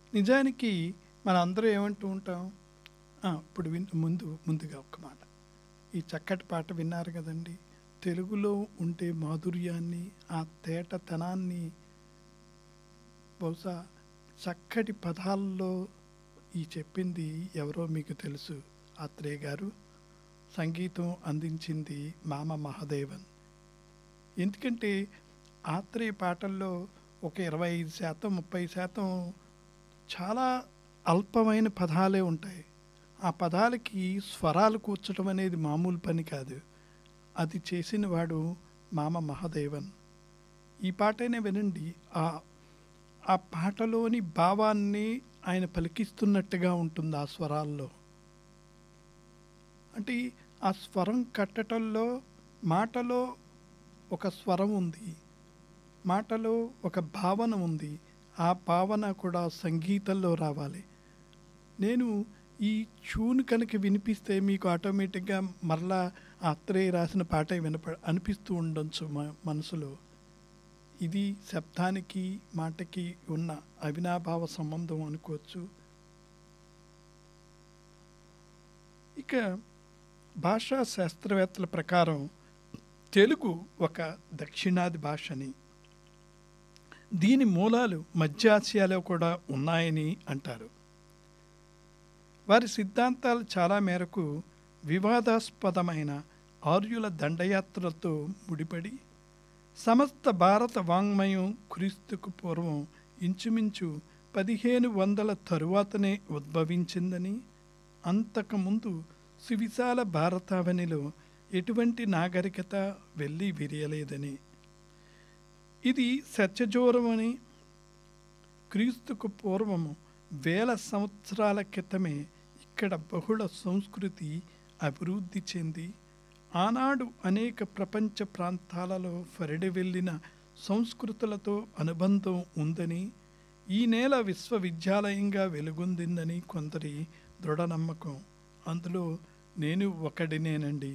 నిజానికి మన అందరూ ఏమంటూ ఉంటాం ఆ, ఇప్పుడు విన్ ముందు ముందుగా ఒక మాట ఈ చక్కటి పాట విన్నారు కదండి తెలుగులో ఉండే మాధుర్యాన్ని ఆ తేటతనాన్ని బహుశా చక్కటి పదాల్లో ఈ చెప్పింది ఎవరో మీకు తెలుసు ఆత్రేయ గారు సంగీతం అందించింది మామ మహాదేవన్ ఎందుకంటే ఆత్రేయ పాటల్లో ఒక ఇరవై ఐదు శాతం ముప్పై శాతం చాలా అల్పమైన పదాలే ఉంటాయి ఆ పదాలకి స్వరాలు కూర్చడం అనేది మామూలు పని కాదు అది చేసిన వాడు మామ మహాదేవన్ ఈ పాటనే వినండి ఆ ఆ పాటలోని భావాన్ని ఆయన పలికిస్తున్నట్టుగా ఉంటుంది ఆ స్వరాల్లో అంటే ఆ స్వరం కట్టటంలో మాటలో ఒక స్వరం ఉంది మాటలో ఒక భావన ఉంది ఆ భావన కూడా సంగీతంలో రావాలి నేను ఈ ట్యూన్ కనుక వినిపిస్తే మీకు ఆటోమేటిక్గా మరలా ఆత్రేయ రాసిన పాట వినప అనిపిస్తూ ఉండొచ్చు మ- మనసులో ఇది శబ్దానికి మాటకి ఉన్న అవినాభావ సంబంధం అనుకోవచ్చు ఇక భాషా శాస్త్రవేత్తల ప్రకారం తెలుగు ఒక దక్షిణాది భాషని దీని మూలాలు మధ్య ఆసియాలో కూడా ఉన్నాయని అంటారు వారి సిద్ధాంతాలు చాలా మేరకు వివాదాస్పదమైన ఆర్యుల దండయాత్రలతో ముడిపడి సమస్త భారత వాంగ్మయం క్రీస్తుకు పూర్వం ఇంచుమించు పదిహేను వందల తరువాతనే ఉద్భవించిందని అంతకుముందు సువిశాల భారతావనిలో ఎటువంటి నాగరికత వెళ్ళి విరియలేదని ఇది సత్యజోరమని క్రీస్తుకు పూర్వము వేల సంవత్సరాల క్రితమే ఇక్కడ బహుళ సంస్కృతి అభివృద్ధి చెంది ఆనాడు అనేక ప్రపంచ ప్రాంతాలలో ఫరిడి వెళ్ళిన సంస్కృతులతో అనుబంధం ఉందని ఈ నేల విశ్వవిద్యాలయంగా వెలుగొందిందని కొందరి దృఢ నమ్మకం అందులో నేను ఒకడినేనండి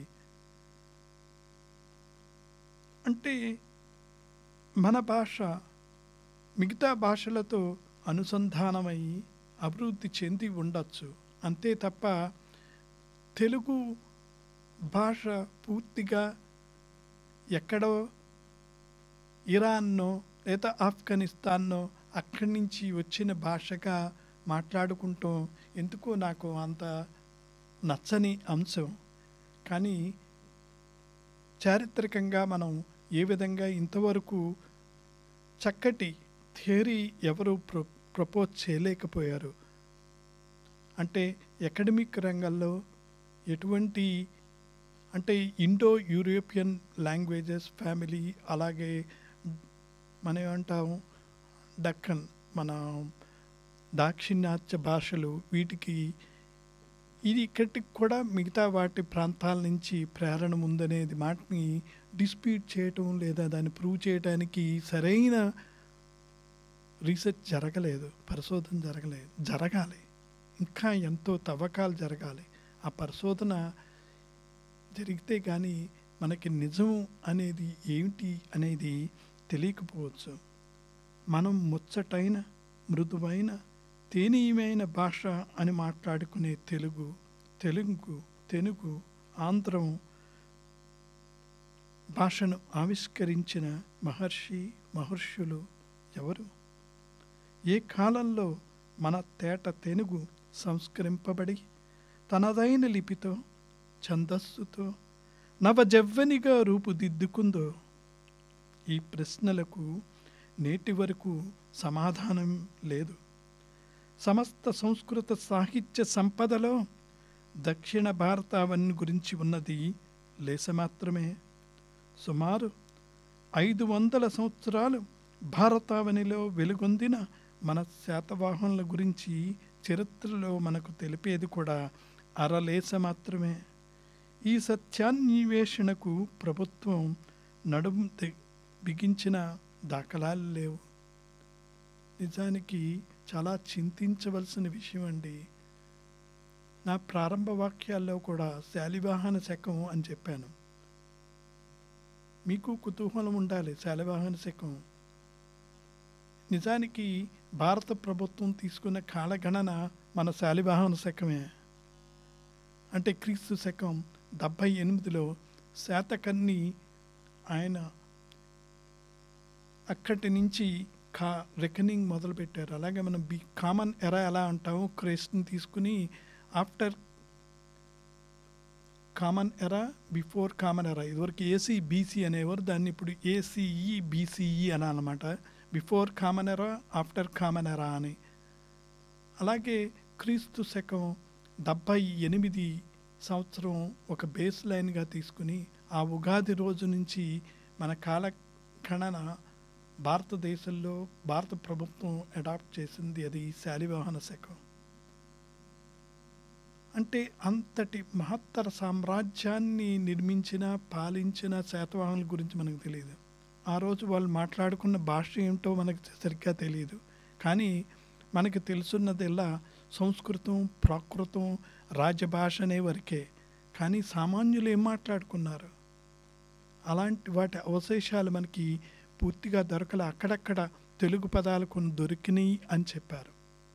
అంటే మన భాష మిగతా భాషలతో అనుసంధానమై అభివృద్ధి చెంది ఉండొచ్చు అంతే తప్ప తెలుగు భాష పూర్తిగా ఎక్కడో ఇరాన్నో లేదా ఆఫ్ఘనిస్తాన్నో అక్కడి నుంచి వచ్చిన భాషగా మాట్లాడుకుంటాం ఎందుకో నాకు అంత నచ్చని అంశం కానీ చారిత్రకంగా మనం ఏ విధంగా ఇంతవరకు చక్కటి థియరీ ఎవరు ప్రొ ప్రపోజ్ చేయలేకపోయారు అంటే అకాడమిక్ రంగంలో ఎటువంటి అంటే ఇండో యూరోపియన్ లాంగ్వేజెస్ ఫ్యామిలీ అలాగే మనం ఏమంటాం దక్కన్ మన దాక్షిణాత్య భాషలు వీటికి ఇది ఇక్కడికి కూడా మిగతా వాటి ప్రాంతాల నుంచి ప్రేరణ ఉందనేది మాటని డిస్ప్యూట్ చేయటం లేదా దాన్ని ప్రూవ్ చేయడానికి సరైన రీసెర్చ్ జరగలేదు పరిశోధన జరగలేదు జరగాలి ఇంకా ఎంతో తవ్వకాలు జరగాలి ఆ పరిశోధన జరిగితే కానీ మనకి నిజం అనేది ఏమిటి అనేది తెలియకపోవచ్చు మనం ముచ్చటైన మృదువైన తేనీయమైన భాష అని మాట్లాడుకునే తెలుగు తెలుగు తెలుగు ఆంధ్రం భాషను ఆవిష్కరించిన మహర్షి మహర్షులు ఎవరు ఏ కాలంలో మన తేట తెనుగు సంస్కరింపబడి తనదైన లిపితో ఛందస్సుతో నవజవ్వనిగా రూపుదిద్దుకుందో ఈ ప్రశ్నలకు నేటి వరకు సమాధానం లేదు సమస్త సంస్కృత సాహిత్య సంపదలో దక్షిణ భారతావని గురించి ఉన్నది లేస మాత్రమే సుమారు ఐదు వందల సంవత్సరాలు భారతావనిలో వెలుగొందిన మన శాతవాహనుల గురించి చరిత్రలో మనకు తెలిపేది కూడా అరలేస మాత్రమే ఈ సత్యాన్వేషణకు ప్రభుత్వం నడుం తె- బిగించిన దాఖలాలు లేవు నిజానికి చాలా చింతించవలసిన విషయం అండి నా ప్రారంభ వాక్యాల్లో కూడా శాలివాహన శకం అని చెప్పాను మీకు కుతూహలం ఉండాలి శాలివాహన శకం నిజానికి భారత ప్రభుత్వం తీసుకున్న కాలగణన మన శాలివాహన శకమే అంటే క్రీస్తు శకం డెబ్భై ఎనిమిదిలో శాతకర్ణి ఆయన అక్కడి నుంచి కా రికనింగ్ మొదలుపెట్టారు అలాగే మనం బి కామన్ ఎరా ఎలా అంటాము క్రైస్ట్ని తీసుకుని after common era before common era ఇదివరకు ఏసీ బీసీ అనేవారు దాన్ని ఇప్పుడు ఏసీఈ బీసీఈ అని అనమాట before common era after common era అని అలాగే క్రీస్తు శకం డెబ్భై ఎనిమిది సంవత్సరం ఒక బేస్ లైన్గా తీసుకుని ఆ ఉగాది రోజు నుంచి మన కాలగణన భారతదేశంలో భారత ప్రభుత్వం అడాప్ట్ చేసింది అది శాలివాహన శకం అంటే అంతటి మహత్తర సామ్రాజ్యాన్ని నిర్మించిన పాలించిన శాతవాహనుల గురించి మనకు తెలియదు ఆ రోజు వాళ్ళు మాట్లాడుకున్న భాష ఏమిటో మనకు సరిగ్గా తెలియదు కానీ మనకి తెలుసున్నదల్లా సంస్కృతం ప్రాకృతం రాజభాష అనే వరకే కానీ సామాన్యులు ఏం మాట్లాడుకున్నారు అలాంటి వాటి అవశేషాలు మనకి పూర్తిగా దొరకలే అక్కడక్కడ తెలుగు పదాలు కొన్ని దొరికినాయి అని చెప్పారు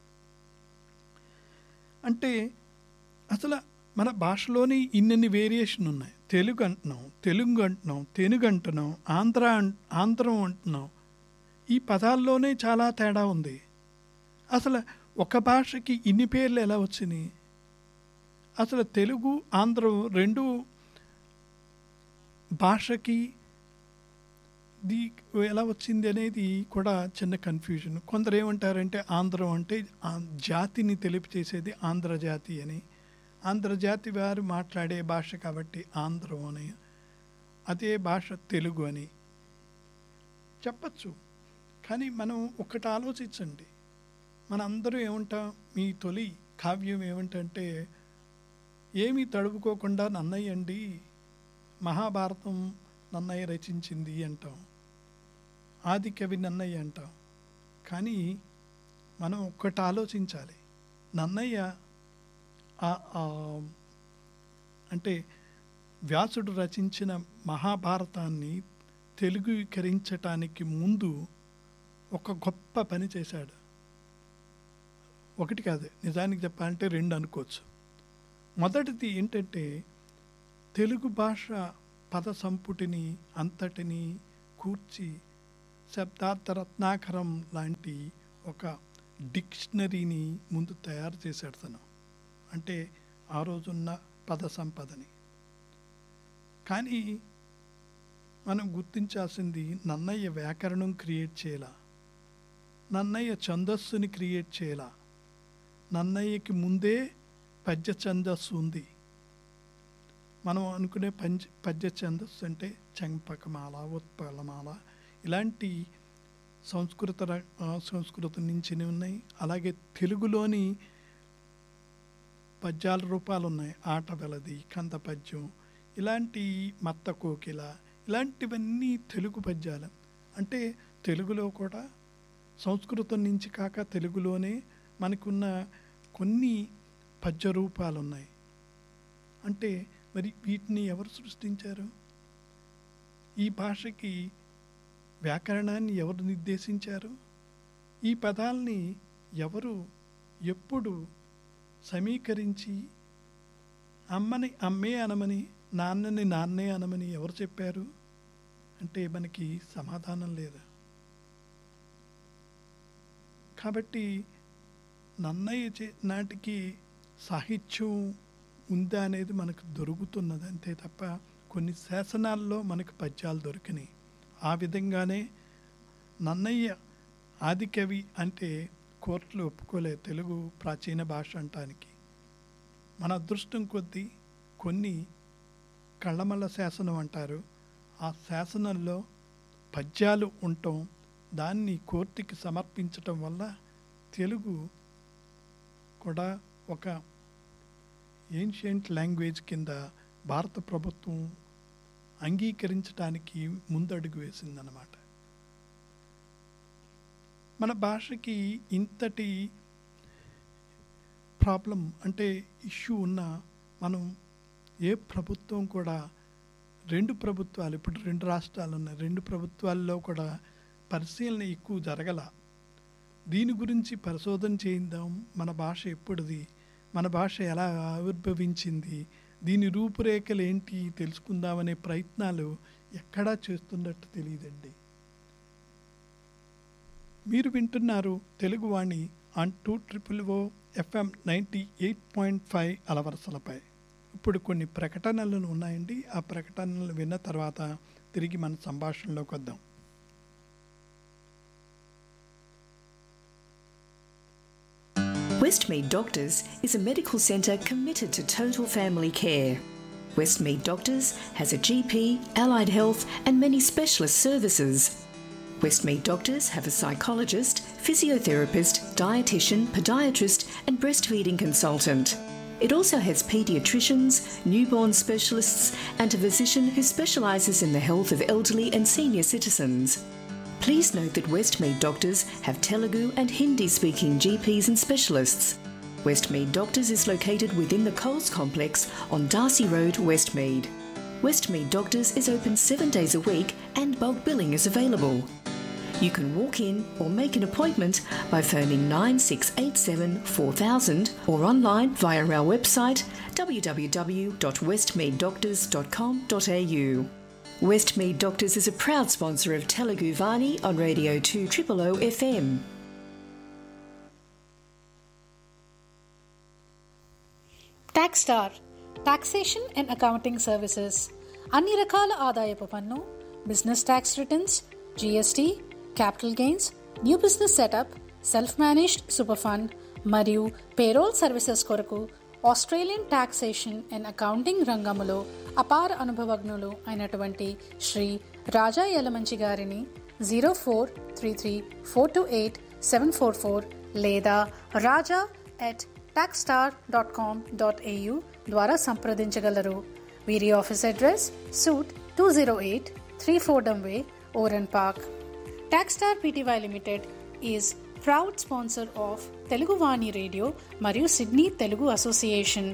అంటే అసలు మన భాషలోని ఇన్నెన్ని వేరియేషన్ ఉన్నాయి తెలుగు అంటున్నాం తెలుగు అంటున్నాం తెనుగు అంటున్నాం ఆంధ్ర అన్- ఆంధ్రం అంటున్నాం ఈ పదాల్లోనే చాలా తేడా ఉంది అసలు ఒక భాషకి ఇన్ని పేర్లు ఎలా వచ్చినాయి అసలు తెలుగు ఆంధ్రం రెండు భాషకి ది ఎలా వచ్చింది అనేది కూడా చిన్న కన్ఫ్యూజన్ కొందరు ఏమంటారంటే ఆంధ్రం అంటే ఆ జాతిని తెలిపి చేసేది ఆంధ్ర జాతి అని ఆంధ్ర జాతి వారు మాట్లాడే భాష కాబట్టి ఆంధ్రం అని అదే భాష తెలుగు అని చెప్పచ్చు కానీ మనం ఒకటి ఆలోచించండి మన అందరూ ఏమంటాం మీ తొలి కావ్యం ఏమిటంటే ఏమీ తడుపుకోకుండా నన్నయ్య అండి మహాభారతం నన్నయ్య రచించింది అంటాం ఆది కవి నన్నయ్య అంటాం కానీ మనం ఒక్కటి ఆలోచించాలి నన్నయ్య ఆ- ఆ అంటే వ్యాసుడు రచించిన మహాభారతాన్ని తెలుగుకరించటానికి ముందు ఒక గొప్ప పని చేశాడు ఒకటి కాదు నిజానికి చెప్పాలంటే రెండు అనుకోవచ్చు మొదటిది ఏంటంటే తెలుగు భాష పద సంపుటిని అంతటిని కూర్చి శబ్దార్థ రత్నాకరం లాంటి ఒక డిక్షనరీని ముందు తయారు చేశాడు తను అంటే ఆ రోజున్న పద సంపదని కానీ మనం గుర్తించాల్సింది నన్నయ్య వ్యాకరణం క్రియేట్ చేయాల నన్నయ్య ఛందస్సుని క్రియేట్ చేయాల నన్నయ్యకి ముందే పద్య ఛందస్సు ఉంది మనం అనుకునే పంచ పద్య ఛందస్సు అంటే చంపకమాల ఉత్పలమాల ఇలాంటి సంస్కృత ర- ఆ, సంస్కృతం నుంచి ఉన్నాయి అలాగే తెలుగులోని పద్యాల రూపాలు ఉన్నాయి ఆట వెలది కంద పద్యం ఇలాంటి మత్త కోకిల ఇలాంటివన్నీ తెలుగు పద్యాలు అంటే తెలుగులో కూడా సంస్కృతం నుంచి కాక తెలుగులోనే మనకున్న కొన్ని పద్య రూపాలు ఉన్నాయి అంటే మరి వీటిని ఎవరు సృష్టించారు ఈ భాషకి వ్యాకరణాన్ని ఎవరు నిర్దేశించారు ఈ పదాల్ని ఎవరు ఎప్పుడు సమీకరించి అమ్మని అమ్మే అనమని నాన్నని నాన్నే అనమని ఎవరు చెప్పారు అంటే మనకి సమాధానం లేదు కాబట్టి నన్నయ్య చే- నాటికి సాహిత్యం ఉందా అనేది మనకు దొరుకుతున్నది అంతే తప్ప కొన్ని శాసనాల్లో మనకు పద్యాలు దొరికినాయి ఆ విధంగానే నన్నయ్య ఆదికవి అంటే కోర్టులు ఒప్పుకోలే తెలుగు ప్రాచీన భాష అంటానికి మన అదృష్టం కొద్దీ కొన్ని కళ్ళమల్ల శాసనం అంటారు ఆ శాసనంలో పద్యాలు ఉండటం దాన్ని కోర్టుకి సమర్పించటం వల్ల తెలుగు కూడా ఒక ఏన్షియంట్ లాంగ్వేజ్ కింద భారత ప్రభుత్వం అంగీకరించడానికి ముందడుగు వేసిందన్నమాట మన భాషకి ఇంతటి ప్రాబ్లం అంటే ఇష్యూ ఉన్న మనం ఏ ప్రభుత్వం కూడా రెండు ప్రభుత్వాలు ఇప్పుడు రెండు రాష్ట్రాలు ఉన్నాయి రెండు ప్రభుత్వాల్లో కూడా పరిశీలన ఎక్కువ జరగల దీని గురించి పరిశోధన చేయిందాం మన భాష ఎప్పుడుది మన భాష ఎలా ఆవిర్భవించింది దీని రూపురేఖలు ఏంటి తెలుసుకుందామనే ప్రయత్నాలు ఎక్కడా చేస్తున్నట్టు తెలియదండి మీరు వింటున్నారు Telugu Vani on two triple O FM ninety eight point five అలవరసలపై ఇప్పుడు కొన్ని ప్రకటనలు ఉన్నాయండి ఆ ప్రకటనలు విన్న తర్వాత తిరిగి మన సంభాషణలోకి వద్దాం Westmead Doctors is a medical centre committed to total family care. Westmead Doctors has a GP, allied health, and many specialist services. Westmead Doctors have a psychologist, physiotherapist, dietitian, podiatrist, and breastfeeding consultant. It also has paediatricians, newborn specialists, and a physician who specialises in the health of elderly and senior citizens. Please note that Westmead Doctors have Telugu and Hindi speaking GPs and specialists. Westmead Doctors is located within the Coles complex on Darcy Road, Westmead. Westmead Doctors is open seven days a week and bulk billing is available. You can walk in or make an appointment by phoning 9687 4000 or online via our website www.westmeaddoctors.com.au. Westmead Doctors is a proud sponsor of Telugu Vani on Radio 2 O FM. Tax star taxation and accounting services అన్ని రకాల ఆదాయపు పన్ను business tax returns GST capital gains new business setup self managed super fund మరియు payroll services కొరకు Australian taxation and accounting రంగములో అపార అనుభవజ్ఞులు అయినటువంటి శ్రీ రాజా యలమంచి గారిని zero four three three four two eight seven four four లేదా Raja at taxstar dot com dot AU ద్వారా సంప్రదించగలరు వీరి office address suite two zero eight three Fordham way Oran park Taxstar PTY limited is proud sponsor of Telugu Vani radio మరియు Sydney Telugu association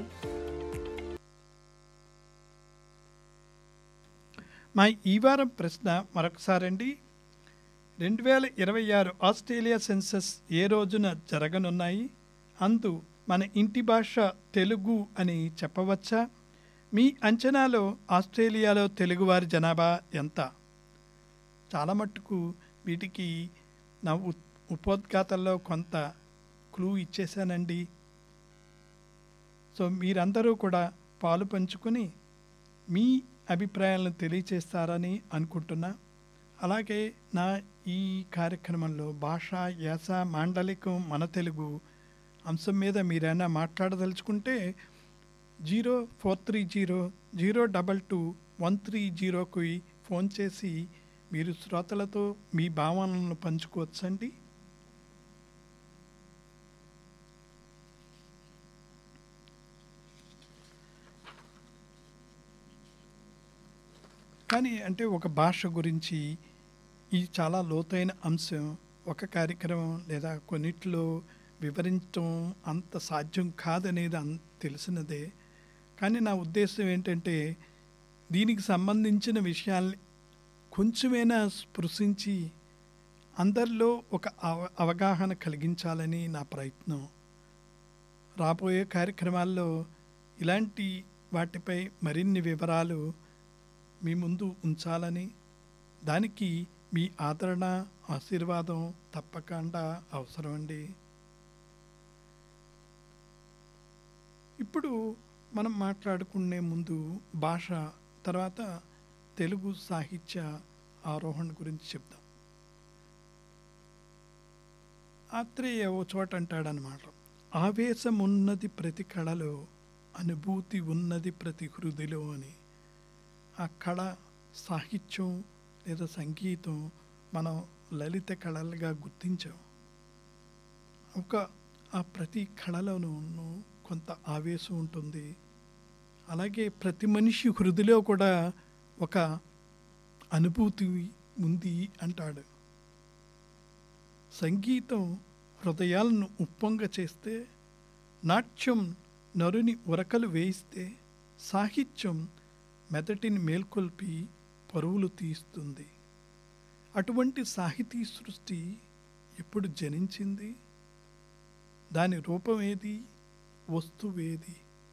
మా ఈ వారం ప్రశ్న మరొకసారండి రెండు వేల ఇరవై ఆరు ఆస్ట్రేలియా సెన్సస్ ఏ రోజున జరగనున్నాయి అందు మన ఇంటి భాష తెలుగు అని చెప్పవచ్చా మీ అంచనాలో ఆస్ట్రేలియాలో తెలుగువారి జనాభా ఎంత చాలా మట్టుకు వీటికి నా ఉ- ఉపోద్ఘాతంలో కొంత క్లూ ఇచ్చేసానండి సో మీరందరూ కూడా పాలు పంచుకొని మీ అభిప్రాయాలను తెలియచేస్తారని అనుకుంటున్నా అలాగే నా ఈ కార్యక్రమంలో భాష యాస మాండలికం మన తెలుగు అంశం మీద మీరైనా మాట్లాడదలుచుకుంటే zero four three zero zero double two one three జీరోకి ఫోన్ చేసి మీరు శ్రోతలతో మీ భావనలను పంచుకోవచ్చండి కానీ అంటే ఒక భాష గురించి ఇది చాలా లోతైన అంశం ఒక కార్యక్రమం లేదా కొన్నిట్లో వివరించడం అంత సాధ్యం కాదనేది అన్ తెలిసినదే కానీ నా ఉద్దేశం ఏంటంటే దీనికి సంబంధించిన విషయాల్ని కొంచెమైనా స్పృశించి అందరిలో ఒక అవ అవగాహన కలిగించాలని నా ప్రయత్నం రాబోయే కార్యక్రమాల్లో ఇలాంటి వాటిపై మరిన్ని వివరాలు మీ ముందు ఉంచాలని దానికి మీ ఆదరణ ఆశీర్వాదం తప్పకుండా అవసరం అండి ఇప్పుడు మనం మాట్లాడుకునే ముందు భాష తర్వాత తెలుగు సాహిత్య ఆరోహణ గురించి చెప్దాం ఆత్రేయ ఓ చోట అంటాడనమాట ఆవేశం ఉన్నది ప్రతి కళలో అనుభూతి ఉన్నది ప్రతి హృదిలో అని ఆ కళ సాహిత్యం లేదా సంగీతం మనం లలిత కళలుగా గుర్తించాం ఒక ఆ ప్రతి కళలోనూ కొంత ఆవేశం ఉంటుంది అలాగే ప్రతి మనిషి హృదిలో కూడా ఒక అనుభూతి ఉంది అంటాడు సంగీతం హృదయాలను ఉప్పొంగ చేస్తే నాట్యం నరుని ఉరకలు వేయిస్తే సాహిత్యం మెదటిని మేల్కొల్పి పరువులు తీస్తుంది అటువంటి సాహితీ సృష్టి ఎప్పుడు జనించింది దాని రూపం ఏది వస్తువేది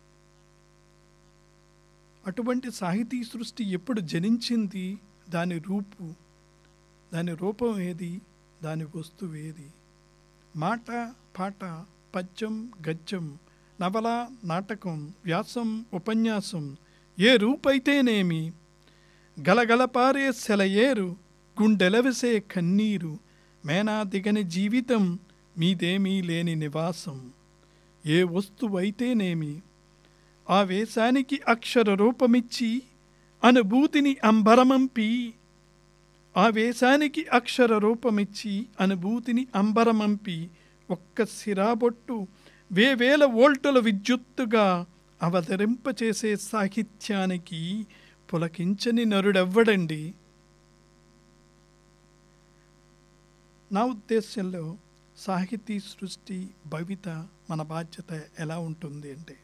అటువంటి సాహితీ సృష్టి ఎప్పుడు జనించింది దాని రూపు దాని రూపం ఏది దాని వస్తువు ఏది మాట పాట పద్యం గద్యం నవల నాటకం వ్యాసం ఉపన్యాసం ఏ రూపైతేనేమి గలగలపారే సెలయేరు గుండెలవిసే కన్నీరు మేనా దిగని జీవితం మీదేమీ లేని నివాసం ఏ వస్తువైతేనేమి ఆ వేశానికి అక్షర రూపమిచ్చి అనుభూతిని అంబరమంపి ఆ వేశానికి అక్షర రూపమిచ్చి అనుభూతిని అంబరమంపి ఒక్క సిరాబొట్టు వేవేల వోల్టుల విద్యుత్తుగా అవతరింపచేసే సాహిత్యానికి పులకించని నరుడెవ్వడండి నా ఉద్దేశంలో సాహితీ సృష్టి భవిత మన బాధ్యత ఎలా ఉంటుంది అంటే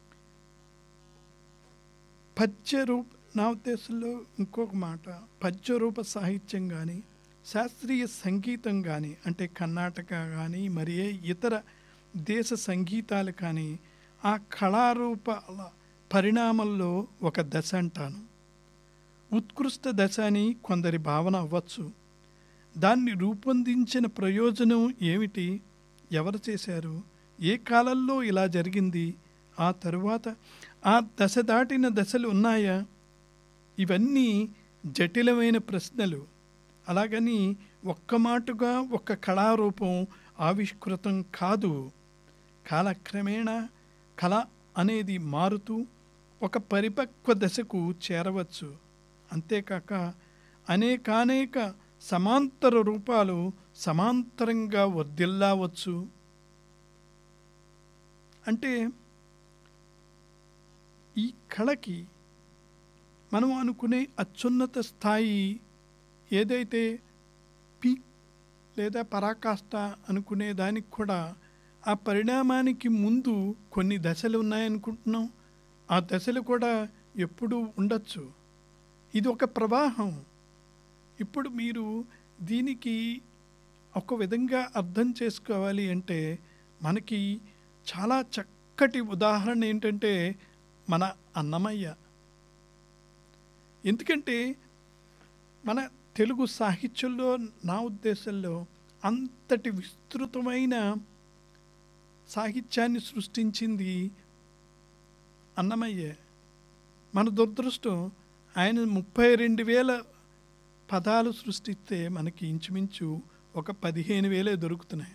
పద్యరూప నా ఉద్దేశంలో ఇంకొక మాట పద్యరూప సాహిత్యం కానీ శాస్త్రీయ సంగీతం కానీ అంటే కర్ణాటక కానీ మరి ఏ ఇతర దేశ సంగీతాలు కానీ ఆ కళారూపాల పరిణామంలో ఒక దశ అంటాను ఉత్కృష్ట దశ అని కొందరి భావన అవ్వచ్చు దాన్ని రూపొందించిన ప్రయోజనం ఏమిటి ఎవరు చేశారు ఏ కాలంలో ఇలా జరిగింది ఆ తరువాత ఆ దశ దాటిన దశలు ఉన్నాయా ఇవన్నీ జటిలమైన ప్రశ్నలు అలాగని ఒక్క మాటుగా ఒక్క కళారూపం ఆవిష్కృతం కాదు కాలక్రమేణా కళ అనేది మారుతూ ఒక పరిపక్వ దశకు చేరవచ్చు అంతేకాక అనేకానేక సమాంతర రూపాలు సమాంతరంగా వర్ధిల్లావచ్చు అంటే ఈ కళకి మనం అనుకునే అత్యున్నత స్థాయి ఏదైతే పీక్ లేదా పరాకాష్ట అనుకునే దానికి కూడా ఆ పరిణామానికి ముందు కొన్ని దశలు ఉన్నాయనుకుంటున్నాం ఆ దశలు కూడా ఎప్పుడూ ఉండొచ్చు ఇది ఒక ప్రవాహం ఇప్పుడు మీరు దీనికి ఒక విధంగా అర్థం చేసుకోవాలి అంటే మనకి చాలా చక్కటి ఉదాహరణ ఏంటంటే మన అన్నమయ్య ఎందుకంటే మన తెలుగు సాహిత్యంలో నా ఉద్దేశంలో అంతటి విస్తృతమైన సాహిత్యాన్ని సృష్టించింది అన్నమయ్య మన దురదృష్టం ఆయన ముప్పై రెండు వేల పదాలు సృష్టిస్తే మనకి ఇంచుమించు ఒక పదిహేను వేలే దొరుకుతున్నాయి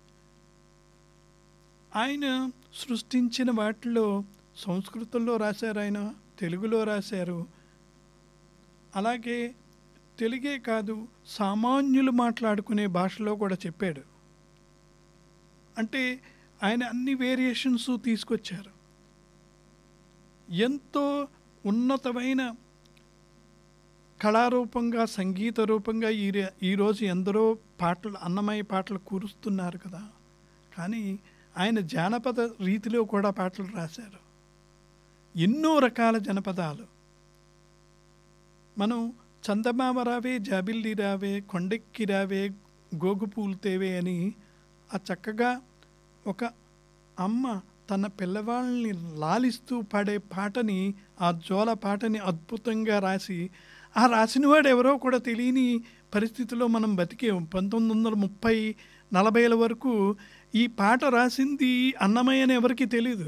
ఆయన సృష్టించిన వాటిలో సంస్కృతంలో రాశారు ఆయన తెలుగులో రాశారు అలాగే తెలుగే కాదు సామాన్యులు మాట్లాడుకునే భాషలో కూడా చెప్పాడు అంటే ఆయన అన్ని వేరియేషన్స్ తీసుకొచ్చారు ఎంతో ఉన్నతమైన కళారూపంగా సంగీత రూపంగా ఈ రే- ఈరోజు ఎందరో పాటలు అన్నమయ్య పాటలు కూరుస్తున్నారు కదా కానీ ఆయన జానపద రీతిలో కూడా పాటలు రాశారు ఎన్నో రకాల జనపదాలు మనం చందమామ రావే జాబిల్లి రావే కొండెక్కి రావే గోగు పూలు తేవే అని ఆ చక్కగా ఒక అమ్మ తన పిల్లవాళ్ళని లాలిస్తూ పాడే పాటని ఆ జోల పాటని అద్భుతంగా రాసి ఆ రాసినవాడు ఎవరో కూడా తెలియని పరిస్థితిలో మనం బతికేం పంతొమ్మిది వందల ముప్పై నలభైల వరకు ఈ పాట రాసింది అన్నమయ్య అని ఎవరికీ తెలియదు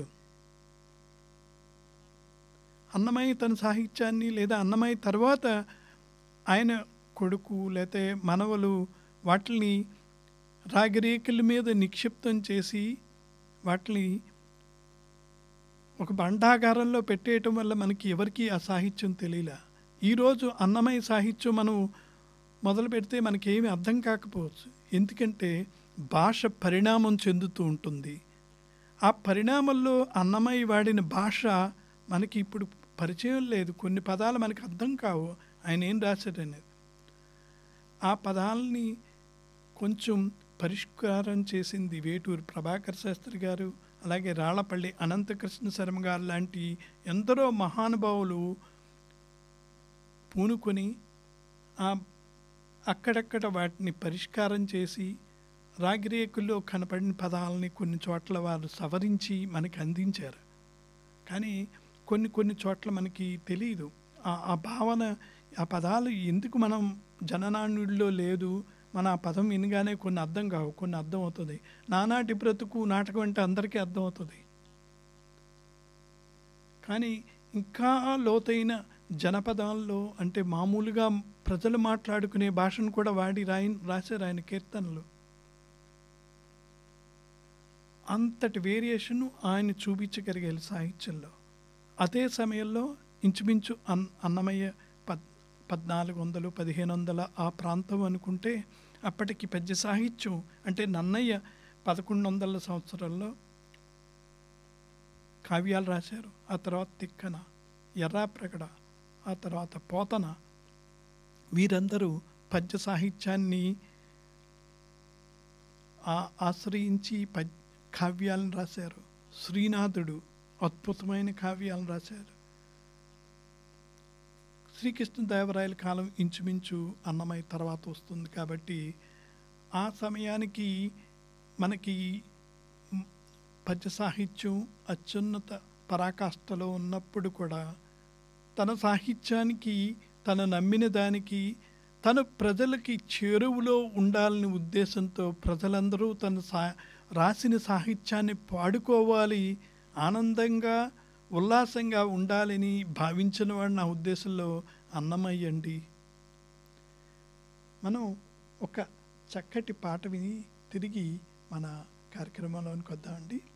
అన్నమయ్య తన సాహిత్యాన్ని లేదా అన్నమయ్య తర్వాత ఆయన కొడుకు లేతే మనవలు వాటిని రాగిరేకుల మీద నిక్షిప్తం చేసి వాటిని ఒక బండాగారంలో పెట్టేయటం వల్ల మనకి ఎవరికి ఆ సాహిత్యం తెలియలే ఈరోజు అన్నమయ్య సాహిత్యం మనం మొదలు పెడితే మనకేమీ అర్థం కాకపోవచ్చు ఎందుకంటే భాష పరిణామం చెందుతూ ఉంటుంది ఆ పరిణామంలో అన్నమయ్య వాడిన భాష మనకి ఇప్పుడు పరిచయం లేదు కొన్ని పదాలు మనకి అర్థం కావు ఆయన ఏం రాశాడనేది ఆ పదాలని కొంచెం పరిష్కారం చేసింది వేటూరు ప్రభాకర్ శాస్త్రి గారు అలాగే రాళ్లపల్లి అనంతకృష్ణ శర్మ గారు లాంటి ఎందరో మహానుభావులు పూనుకొని ఆ అక్కడక్కడ వాటిని పరిష్కారం చేసి రాగిరేకుల్లో కనపడిన పదాలని కొన్ని చోట్ల వారు సవరించి మనకి అందించారు కానీ కొన్ని కొన్ని చోట్ల మనకి తెలియదు ఆ- ఆ భావన ఆ పదాలు ఎందుకు మనం జననాణ్యుడిలో లేదు మన ఆ పదం వినగానే కొన్ని అర్థం కావు కొన్ని అర్థం అవుతుంది నానాటి బ్రతుకు నాటకం అంటే అందరికీ అర్థం అవుతుంది కానీ ఇంకా లోతైన జనపదాల్లో అంటే మామూలుగా ప్రజలు మాట్లాడుకునే భాషను కూడా వాడి రాయి రాశారు ఆయన కీర్తనలు అంతటి వేరియేషన్ ఆయన చూపించగలిగారు సాహిత్యంలో అదే సమయంలో ఇంచుమించు అన్ అన్నమయ్య పద్ పద్నాలుగు వందలు పదిహేను వందల ఆ ప్రాంతం అనుకుంటే అప్పటికి పెద్ద సాహిత్యం అంటే నన్నయ్య పదకొండు వందల సంవత్సరంలో కావ్యాలు రాశారు ఆ తర్వాత తిక్కన ఎర్రాప్రగడ ఆ తర్వాత పోతన వీరందరూ పద్య సాహిత్యాన్ని ఆ- ఆశ్రయించి పద్ కావ్యాలను రాశారు శ్రీనాథుడు అద్భుతమైన కావ్యాలను రాశారు శ్రీకృష్ణదేవరాయల కాలం ఇంచుమించు అన్నమయ్య తర్వాత వస్తుంది కాబట్టి ఆ సమయానికి మనకి మ్, పద్య సాహిత్యం అత్యున్నత పరాకాష్ఠలో ఉన్నప్పుడు కూడా తన సాహిత్యానికి తన నమ్మిన దానికి తన ప్రజలకి చేరువలో ఉండాలని ఉద్దేశంతో ప్రజలందరూ తన సా రాసిన సాహిత్యాన్ని పాడుకోవాలి ఆనందంగా ఉల్లాసంగా ఉండాలని భావించిన వాడు నా ఉద్దేశంలో అన్నమయ్యండి మనం ఒక చక్కటి పాట విని తిరిగి మన కార్యక్రమంలోనికి వద్దామండి